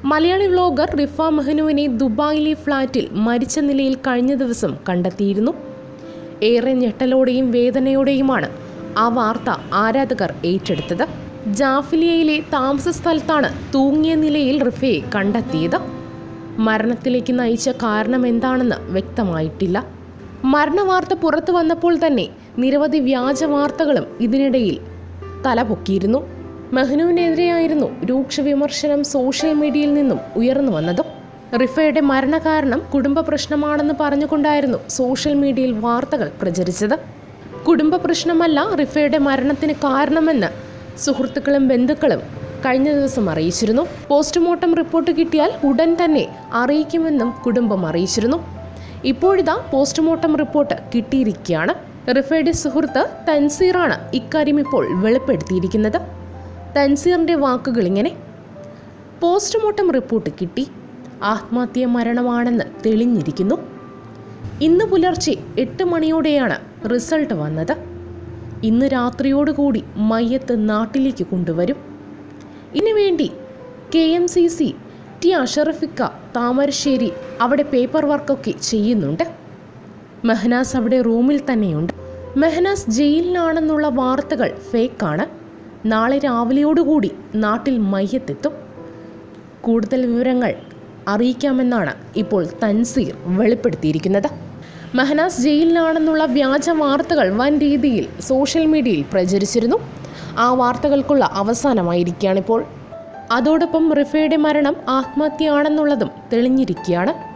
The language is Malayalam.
മലയാളി വ്ലോഗർ റിഫ മെഹനുവിനെ ദുബായിലെ ഫ്ളാറ്റിൽ മരിച്ച നിലയിൽ കഴിഞ്ഞ ദിവസം കണ്ടെത്തിയിരുന്നു ഏറെ ഞെട്ടലോടെയും വേദനയോടെയുമാണ് ആ വാർത്ത ആരാധകർ ഏറ്റെടുത്തത് ജാഫിലിയയിലെ താമസ സ്ഥലത്താണ് തൂങ്ങിയ നിലയിൽ റിഫയെ കണ്ടെത്തിയത് മരണത്തിലേക്ക് നയിച്ച കാരണം എന്താണെന്ന് വ്യക്തമായിട്ടില്ല മരണവാർത്ത പുറത്തു വന്നപ്പോൾ തന്നെ നിരവധി വ്യാജ വാർത്തകളും ഇതിനിടയിൽ തലപൊക്കിയിരുന്നു മെഹ്നുവിനെതിരെയായിരുന്നു രൂക്ഷ വിമർശനം സോഷ്യൽ മീഡിയയിൽ നിന്നും ഉയർന്നു വന്നത് റിഫയുടെ മരണകാരണം കുടുംബ പ്രശ്നമാണെന്ന് പറഞ്ഞുകൊണ്ടായിരുന്നു സോഷ്യൽ മീഡിയയിൽ വാർത്തകൾ പ്രചരിച്ചത് കുടുംബ പ്രശ്നമല്ല റിഫയുടെ മരണത്തിന് കാരണമെന്ന് സുഹൃത്തുക്കളും ബന്ധുക്കളും കഴിഞ്ഞ ദിവസം അറിയിച്ചിരുന്നു പോസ്റ്റ്മോർട്ടം റിപ്പോർട്ട് കിട്ടിയാൽ ഉടൻ തന്നെ അറിയിക്കുമെന്നും കുടുംബം അറിയിച്ചിരുന്നു ഇപ്പോഴിതാ പോസ്റ്റ്മോർട്ടം റിപ്പോർട്ട് കിട്ടിയിരിക്കുകയാണ് റിഫയുടെ സുഹൃത്ത് തൻസീറാണ് ഇക്കാര്യം ഇപ്പോൾ വെളിപ്പെടുത്തിയിരിക്കുന്നത് തൻസീറിൻ്റെ വാക്കുകൾ ഇങ്ങനെ പോസ്റ്റ്മോർട്ടം റിപ്പോർട്ട് കിട്ടി ആത്മഹത്യ മരണമാണെന്ന് തെളിഞ്ഞിരിക്കുന്നു ഇന്ന് പുലർച്ചെ എട്ട് മണിയോടെയാണ് റിസൾട്ട് വന്നത് ഇന്ന് രാത്രിയോടുകൂടി മയ്യത്ത് നാട്ടിലേക്ക് കൊണ്ടുവരും ഇതിനു വേണ്ടി കെ എം സി സി ടി അഷറഫിക്ക താമരശ്ശേരി അവിടെ പേപ്പർ വർക്കൊക്കെ ചെയ്യുന്നുണ്ട് മെഹനാസ് അവിടെ റൂമിൽ തന്നെയുണ്ട് മെഹനാസ് ജയിലിലാണെന്നുള്ള വാർത്തകൾ ഫേക്കാണ് നാളെ രാവിലെയോടുകൂടി നാട്ടിൽ മയ്യത്തെത്തും കൂടുതൽ വിവരങ്ങൾ അറിയിക്കാമെന്നാണ് ഇപ്പോൾ തൻസീർ വെളിപ്പെടുത്തിയിരിക്കുന്നത് മെഹനാസ് ജയിലിലാണെന്നുള്ള വ്യാജ വാർത്തകൾ വൻ രീതിയിൽ സോഷ്യൽ മീഡിയയിൽ പ്രചരിച്ചിരുന്നു ആ വാർത്തകൾക്കുള്ള അവസാനമായിരിക്കുകയാണിപ്പോൾ അതോടൊപ്പം റിഫയുടെ മരണം ആത്മഹത്യയാണെന്നുള്ളതും തെളിഞ്ഞിരിക്കുകയാണ്